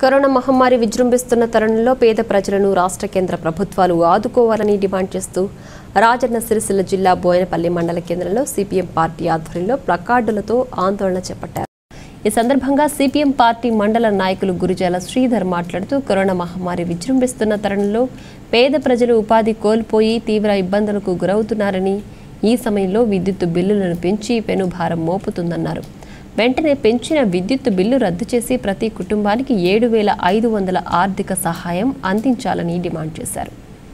corona మహమ్మారి విజృంభిస్తున్న తరుణంలో పేద ప్రజలను రాష్ట్ర కేంద్ర ప్రభుత్వాలు ఆదుకోవాలని డిమాండ్ చేస్తూ రాజన్న సిరిసిల్ల జిల్లా బోయనపల్లి మండల కేంద్రంలో సిపిఎం పార్టీ ఆధ్వర్యంలో ప్లకార్డులతో ఆందోళన చేపట్టారు ఈ సందర్భంగా సిపిఎం పార్టీ మండల నాయకులు గురిజాల శ్రీధర్ మాట్లాడుతూ కరోనా మహమ్మారి విజృంభిస్తున్న తరుణంలో పేద ప్రజలు ఉపాధి కోల్పోయి తీవ్ర ఇబ్బందులకు గురవుతున్నారని ఈ సమయంలో విద్యుత్ బిల్లులను పెంచి పెనుభారం మోపుతుందన్నారు వెంటనే పెంచిన విద్యుత్ బిల్లు రద్దు చేసి ప్రతి కుటుంబానికి ఏడు వేల ఐదు వందల ఆర్థిక సహాయం అందించాలని డిమాండ్ చేశారు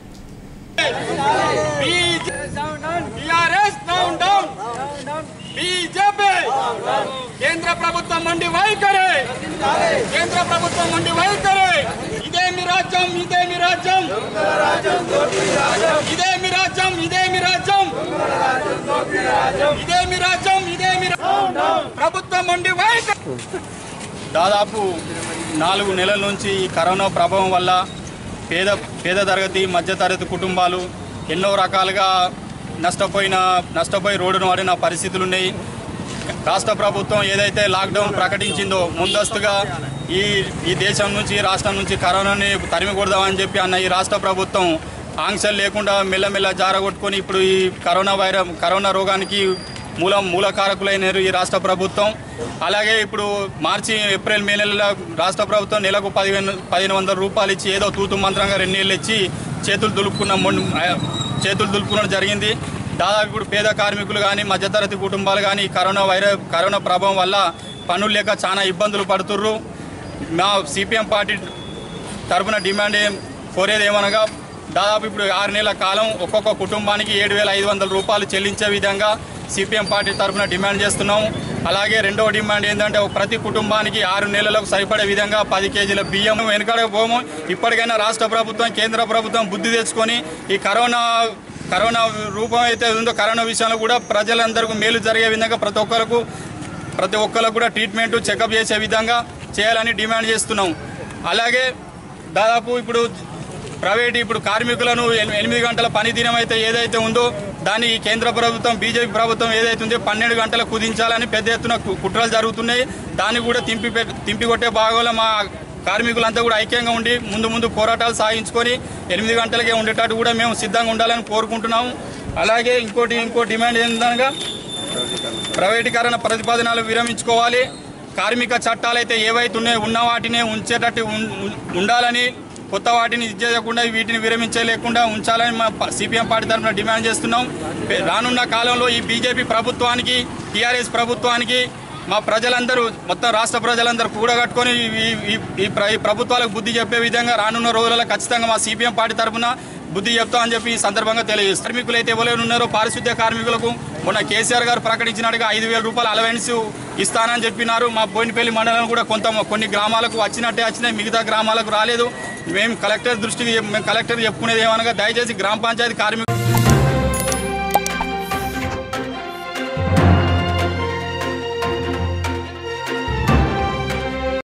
టిఆర్ఎస్ డౌన్ డౌన్ బీజేపీ కేంద్ర ప్రభుత్వం మండి వైఖరి కేంద్ర ప్రభుత్వం మండి వైఖరి ఇదే మీ రాజ్యం ఇదే మీ రాజ్యం ఇదే మీ రాజ్యం ఇదే మీ రాజ్యం ఇదే మీ రాజ్యం ఇదే మీ రా- ప్రభుత్వం మండి వైఖరి దాదాపు నాలుగు నెలల నుంచి ఈ కరోనా ప్రభావం వల్ల పేద పేద తరగతి మధ్యతరగతి కుటుంబాలు ఎన్నో రకాలుగా నష్టపోయిన నష్టపోయి రోడ్డును వాడిన పరిస్థితులు ఉన్నాయి రాష్ట్ర ప్రభుత్వం ఏదైతే లాక్డౌన్ ప్రకటించిందో ముందస్తుగా ఈ ఈ దేశం నుంచి ఈ రాష్ట్రం నుంచి కరోనాని తరిమి కొడదామని చెప్పి అన్న ఈ రాష్ట్ర ప్రభుత్వం ఆంక్షలు లేకుండా మెల్లమెల్ల జారగొట్టుకొని ఇప్పుడు ఈ కరోనా వైరస్ కరోనా రోగానికి మూల మూలకారకులైనారు ఈ రాష్ట్ర ప్రభుత్వం అలాగే ఇప్పుడు మార్చి ఏప్రిల్ మే నెలలో రాష్ట్ర ప్రభుత్వం నెలకు పదిహేను పదిహేను వందల రూపాయలు ఇచ్చి ఏదో తూతు మంత్రంగా రెండు నెలలు ఇచ్చి చేతులు దులుపుకున్న మొన్న చేతులు దులుపుకోవడం జరిగింది దాదాపు ఇప్పుడు పేద కార్మికులు కానీ మధ్యతరగతి కుటుంబాలు కానీ ఈ కరోనా వైరస్ కరోనా ప్రభావం వల్ల పనులు లేక చాలా ఇబ్బందులు పడుతుర్రు మా సిపిఎం పార్టీ తరపున డిమాండ్ ఏం కోరేది ఏమనగా దాదాపు ఇప్పుడు ఆరు నెలల కాలం ఒక్కొక్క కుటుంబానికి ఏడు వేల ఐదు వందల రూపాయలు చెల్లించే విధంగా సిపిఎం పార్టీ తరపున డిమాండ్ చేస్తున్నాం అలాగే రెండవ డిమాండ్ ఏంటంటే ఒక ప్రతి కుటుంబానికి ఆరు నెలలకు సరిపడే విధంగా పది కేజీల బియ్యం వెనుకడ పోము ఇప్పటికైనా రాష్ట్ర ప్రభుత్వం కేంద్ర ప్రభుత్వం బుద్ధి తెచ్చుకొని ఈ కరోనా కరోనా రూపం అయితే ఉందో కరోనా విషయంలో కూడా ప్రజలందరికీ మేలు జరిగే విధంగా ప్రతి ఒక్కరికి ప్రతి ఒక్కరికి కూడా ట్రీట్మెంట్ చెకప్ చేసే విధంగా చేయాలని డిమాండ్ చేస్తున్నాం అలాగే దాదాపు ఇప్పుడు ప్రైవేట్ ఇప్పుడు కార్మికులను ఎన్- ఎనిమిది గంటల పని దినం అయితే ఏదైతే ఉందో దాన్ని ఈ కేంద్ర ప్రభుత్వం బీజేపీ ప్రభుత్వం ఏదైతే ఉందో పన్నెండు గంటలు కుదించాలని పెద్ద ఎత్తున కు- కుట్రలు జరుగుతున్నాయి దాన్ని కూడా తింపి పె- తింపికొట్టే భాగంలో మా కార్మికులంతా కూడా ఐక్యంగా ఉండి ముందు ముందు పోరాటాలు సాగించుకొని ఎనిమిది గంటలకే ఉండేటట్టు కూడా మేము సిద్ధంగా ఉండాలని కోరుకుంటున్నాము అలాగే ఇంకోటి ఇంకో డిమాండ్ ఏంటనగా ప్రైవేటీకరణ ప్రతిపాదనలు విరమించుకోవాలి కార్మిక చట్టాలు అయితే ఏవైతే ఉన్నాయో ఉన్న వాటినే ఉంచేటట్టు ఉం- ఉం- ఉండాలని కొత్త వాటిని ఇది చేయకుండా వీటిని విరమించలేకుండా ఉంచాలని మా సిపిఎం పార్టీ తరఫున డిమాండ్ చేస్తున్నాం పె- రానున్న కాలంలో ఈ బీజేపీ ప్రభుత్వానికి టీఆర్ఎస్ ప్రభుత్వానికి మా ప్రజలందరూ మొత్తం రాష్ట్ర ప్రజలందరూ కూడగట్టుకొని ఈ- ఈ- ఈ- ఈ ప్ర- ఈ ప్రభుత్వాలకు బుద్ధి చెప్పే విధంగా రానున్న రోజులలో ఖచ్చితంగా మా సిపిఎం పార్టీ తరఫున బుద్ధి చెప్తామని చెప్పి ఈ సందర్భంగా తెలియజేస్తారు కార్మికులు అయితే ఎవరైనా ఉన్నారో పారిశుద్ధ్య కార్మికులకు మొన్న కేసీఆర్ గారు ప్రకటించినట్టుగా ఐదు వేల రూపాయల అలవెన్స్ ఇస్తానని చెప్పినారు మా బోయినపల్లి మండలం కూడా కొంత కొన్ని గ్రామాలకు వచ్చినట్టే వచ్చినాయి మిగతా గ్రామాలకు రాలేదు మేము కలెక్టర్ దృష్టికి మేము కలెక్టర్ చెప్పుకునేది ఏమనగా దయచేసి గ్రామ పంచాయతీ కార్మికులు